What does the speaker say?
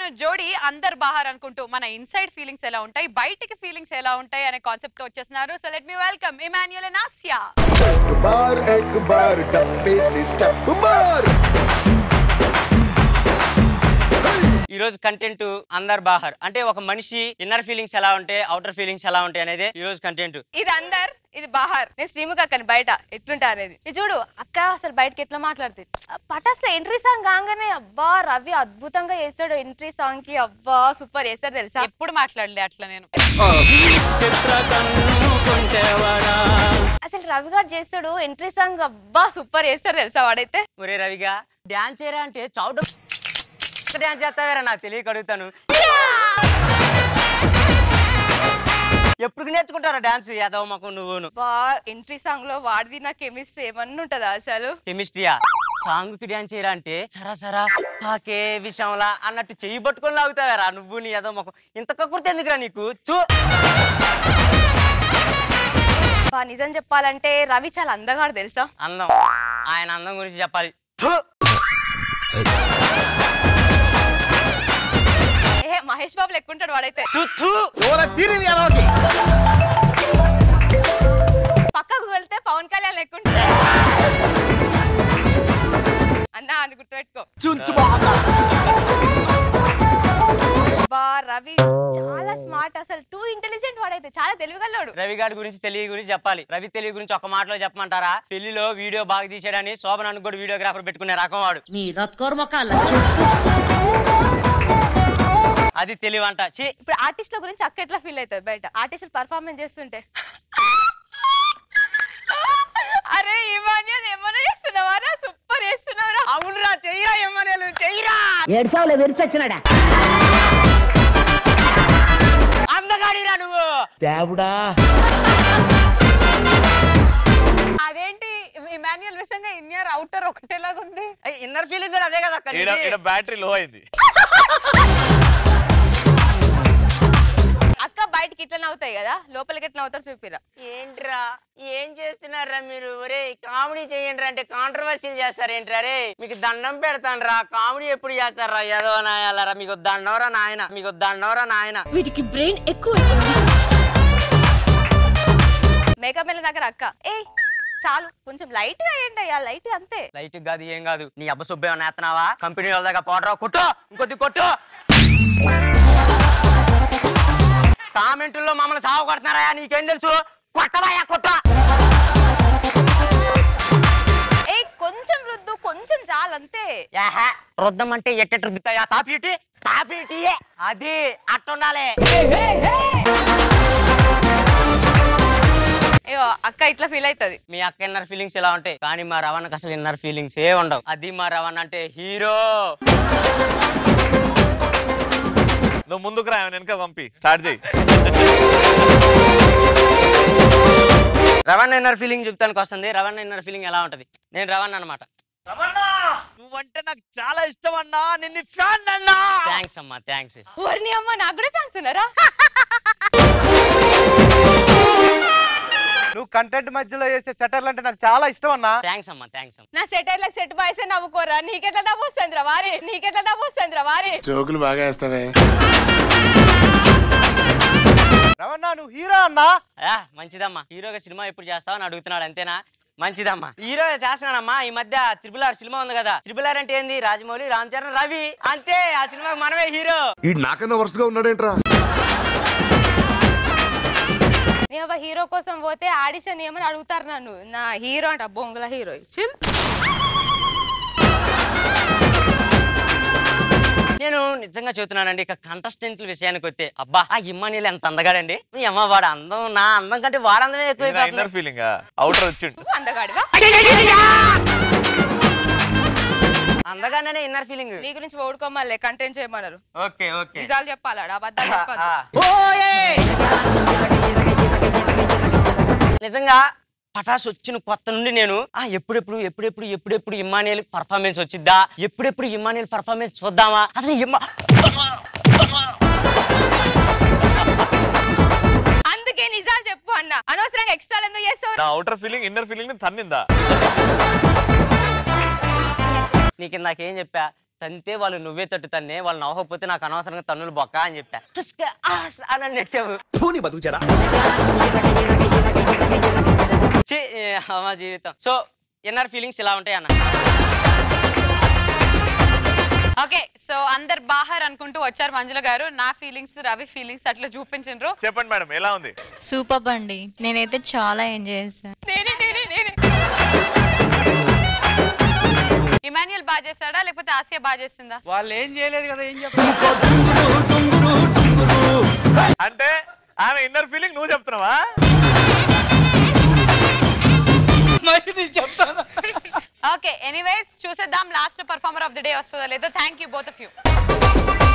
చెందిన జోడీ అందర్ బహార్ అనుకుంటూ మన ఇన్సైడ్ ఫీలింగ్స్ ఎలా ఉంటాయి బయటికి ఫీలింగ్స్ ఎలా ఉంటాయి అనే కాన్సెప్ట్ తో వచ్చేస్తున్నారు so let me welcome Emmanuel and Asia एक बार एक बार डब्बे से स्टेप बार ఈ రోజు కంటెంట్ అందర్ బాహర్ అంటే ఒక మనిషి ఇన్నర్ ఫీలింగ్స్ ఎలా ఉంటాయి అవుటర్ ఫీలింగ్స్ ఎలా ఉంటాయి అనేది ఈ రోజు కంటెంట్ ఇది అందర్ ఇది బహార్ నేను శ్రీముఖ అక్కని బయట ఎట్లుంటా అనేది ఇది చూడు అక్క అసలు బయటకి ఎట్లా మాట్లాడుతుంది పటాస్ లో ఎంట్రీ సాంగ్ కాగానే అబ్బా రవి అద్భుతంగా చేస్తాడు ఎంట్రీ సాంగ్ కి అబ్బా సూపర్ చేస్తాడు తెలుసా ఎప్పుడు మాట్లాడలే అట్లా నేను అసలు రవి గారు చేస్తాడు ఎంట్రీ సాంగ్ అబ్బా సూపర్ చేస్తాడు తెలుసా వాడైతే ఒరే రవిగా డాన్స్ చేయరా అంటే చౌట డాన్స్ చేస్తావేరా నాకు తెలియక అడుగుతాను ఎప్పుడు నేర్చుకుంటారా డాన్స్ యాదవ మాకు నువ్వును బా ఎంట్రీ సాంగ్ లో వాడిది నా కెమిస్ట్రీ ఏమన్నా ఉంటదా అసలు కెమిస్ట్రీయా సాంగ్ కి డాన్స్ చేయరా అంటే సరా సరా పాకే విషయంలా అన్నట్టు చెయ్యి పట్టుకొని లాగుతావేరా నువ్వు నీ యాదవ మాకు ఇంత కక్కుర్తి ఎందుకురా నీకు చూ బా నిజం చెప్పాలంటే రవి చాలా అందగాడు తెలుసా అందం ఆయన అందం గురించి చెప్పాలి థు! ఏ మహేష్ బాబు లెక్కుంటాడు వాడైతే థు, థు! పక్కకు వెళ్తే పవన్ కళ్యాణ్ లెక్కుంటాడు అన్నా అని గుర్తుపెట్టుకో బా రవి చాలా స్మార్ట్ అసలు టూ ఇంటెలిజెంట్ వాడైతే చాలా తెలివిగల్లోడు రవి గారి గురించి తెలియ గురించి చెప్పాలి రవి తెలియ గురించి ఒక మాటలో చెప్పమంటారా పెళ్లిలో వీడియో బాగా తీసాడని శోభనానికి కూడా వీడియోగ్రాఫర్ పెట్టుకునే రకం వాడు మీ రత్కోర్ మొక్కల అది తెలివంట ఛీ ఇప్పుడు ఆర్టిస్ట్ల గురించి అక్క ఎట్లా ఫీల్ అవుతుంది బయట ఆర్టిస్టులు పర్ఫార్మెన్స్ చేస్తుంటే అరే ఇవన్నీ ఏమైనా చేస్తున్నావా సూపర్ చేస్తున్నావురా అవునురా చెయ్యరా ఎమ్మనేలు చెయ్యరా ఏడ్సావులే విరిచొచ్చినాడా అందగాడిరా నువ్వు అదేంటి ఇమాన్యుయల్ విషయంగా ఇన్నర్ అవుటర్ ఒకటేలాగా ఉంది ఇన్నర్ ఫీలింగ్ కూడా అదే కదా అక్క ఈడ నీది. ఈడ బ్యాటరీ లో అయింది అక్క బయటికి ఇట్లా నవ్వుతాయి కదా లోపలికి ఎట్లా నవ్వుతారు చూపిరా ఏంట్రా ఏం చేస్తున్నారా మీరు ఒరే కామెడీ చేయండి అంటే కాంట్రవర్సీలు చేస్తారేంట్రా రే మీకు దండం పెడతాను కామెడీ ఎప్పుడు చేస్తారా ఏదో నాయాలరా మీకు దండవరా నాయన మీకు దండవరా నాయన వీటికి బ్రెయిన్ ఎక్కువ మేకప్ వెళ్ళిన దగ్గర అక్క ఏ చాలు కొంచెం లైట్ గా వేయండి అయ్యా లైట్ అంతే లైట్ కాదు ఏం కాదు నీ అబ్బ సుబ్బే నేస్తున్నావా కంపెనీ వాళ్ళ దగ్గర పోటరా కొట్టు ఇంకొద్ది కొట్టు కామెంటుల్లో మమ్మల్ని సాగు కొడుతున్నారా నీకేం తెలుసు కొట్టవా కొట్ట ఏ కొంచెం రుద్దు కొంచెం చాలు అంతే ఏహే, రుద్దం అంటే ఎట్టెట్ రుద్దుతాయా తాపీటి తాపీటి అది అట్టుండాలి అయ్యో అక్క ఇట్లా ఫీల్ అవుతుంది మీ అక్క ఇన్నర్ ఫీలింగ్స్ ఎలా ఉంటాయి కానీ మా రవణకి అసలు ఇన్నర్ ఫీలింగ్స్ ఏ ఉండవు అది మా రవణ అంటే హీరో నువ్వు ముందుకు రా వెనక పంపి స్టార్ట్ చేయి రవణ ఇన్నర్ ఫీలింగ్ చెప్తానికి వస్తుంది రవణ ఇన్నర్ ఫీలింగ్ ఎలా ఉంటది నేను రవణ అనమాట నువ్వంటే నాకు చాలా ఇష్టం అన్నా నిన్ను ఫ్యాన్ అన్నా థ్యాంక్స్ అమ్మా థ్యాంక్స్ ఓర్ని అమ్మ నాకు కూడా ఫ్యాన్స్ ఉన్నారా నువ్వు కంటెంట్ మధ్యలో వేసే సెటర్లు అంటే నాకు చాలా ఇష్టం అన్నా థ్యాంక్స్ అమ్మా థ్యాంక్స్ అమ్మా నా సెటైర్లకు సెట్ బాయ్సే నవ్వుకోరా నీకెట్లా నవ్వు వస్తుంది వారి నీకెట్లా నవ్వు వస్తుంది వారి జోకులు బాగా వేస్తావే రవణ నువ్వు హీరో అన్నా అయ్యా మంచిదమ్మా హీరోగా సినిమా ఎప్పుడు చేస్తావు అని అడుగుతున్నాడు అంతేనా మంచిదమ్మా హీరో చేస్తున్నానమ్మా ఈ మధ్య త్రిబుల్ ఆర్ సినిమా ఉంది కదా త్రిబుల్ ఆర్ అంటే ఏంది రాజమౌళి రామ్ చరణ్ రవి అంతే ఆ సినిమాకి మనమే హీరో ఈ నాకన్నా వరుసగా ఉన్నాడేంట్రా నేను హీరో కోసం పోతే ఆడిషన్ ఏమని అడుగుతారు నన్ను నా హీరో అంట బొంగుల హీరో చిల్ నేను నిజంగా చెబుతున్నానండి ఇక కంటెస్టెంట్ల విషయానికి వస్తే అబ్బా ఆ ఇమ్మనీలు ఎంత అందగాడండి మీ అమ్మ వాడు అందం నా అందం కంటే వాడు అందమే ఎక్కువ ఇన్నర్ ఫీలింగ్ అవుటర్ వచ్చిండు నువ్వు అందగాడివా అందగానే ఇన్నర్ ఫీలింగ్ నీ గురించి ఓడుకోమల్లే కంటెంట్ చేయమన్నారు ఓకే ఓకే నిజాలు చెప్పాలా అబద్ధాలు చెప్పాలి నిజంగా పటాస్ వచ్చిన కొత్త నుండి నేను ఆ ఎప్పుడెప్పుడు ఎప్పుడెప్పుడు ఎప్పుడెప్పుడు ఇమ్మానియల్ పర్ఫార్మెన్స్ వచ్చిద్దా ఎప్పుడెప్పుడు ఇమ్మానియల్ పర్ఫార్మెన్స్ చూద్దామా అసలు ఇమ్మా అందుకే నిజాలు చెప్పు అన్న అనవసరంగా ఎక్స్ట్రా ఎందుకు చేస్తావు నా అవుటర్ ఫీలింగ్ ఇన్నర్ ఫీలింగ్ ని తన్నిందా నీకు నాకేం చెప్పా తంతే వాళ్ళు నువ్వే తట్టు తన్నే వాళ్ళు నవ్వకపోతే నాకు అనవసరంగా తన్నులు బొక్క అని చెప్పా తుస్క ఆస్ అని నెట్టావు ఛీ, ఏ, మా జీవితం సో ఎన్ఆర్ ఫీలింగ్స్ ఇలా ఉంటాయి అన్న ఓకే సో అందరు బాహర్ అనుకుంటూ వచ్చారు మంజుల గారు నా ఫీలింగ్స్ రవి ఫీలింగ్స్ అట్లా చూపించిండ్రు చెప్పండి మేడం ఎలా ఉంది సూపర్ అండి నేనైతే చాలా ఎంజాయ్ చేశాను నేనే నేనే నేనే ఇమాన్యుల్ బాగా చేస్తాడా లేకపోతే ఆసియా బాగా చేస్తుందా వాళ్ళు ఏం చేయలేదు కదా ఏం చెప్పారు అంటే ఆమె ఇన్నర్ ఫీలింగ్ నువ్వు చెప్తున్నావా చెప్తాను ఓకే ఎనీవేస్ చూసేద్దాం last performer of the day వస్తుందో లేదో thank you both of you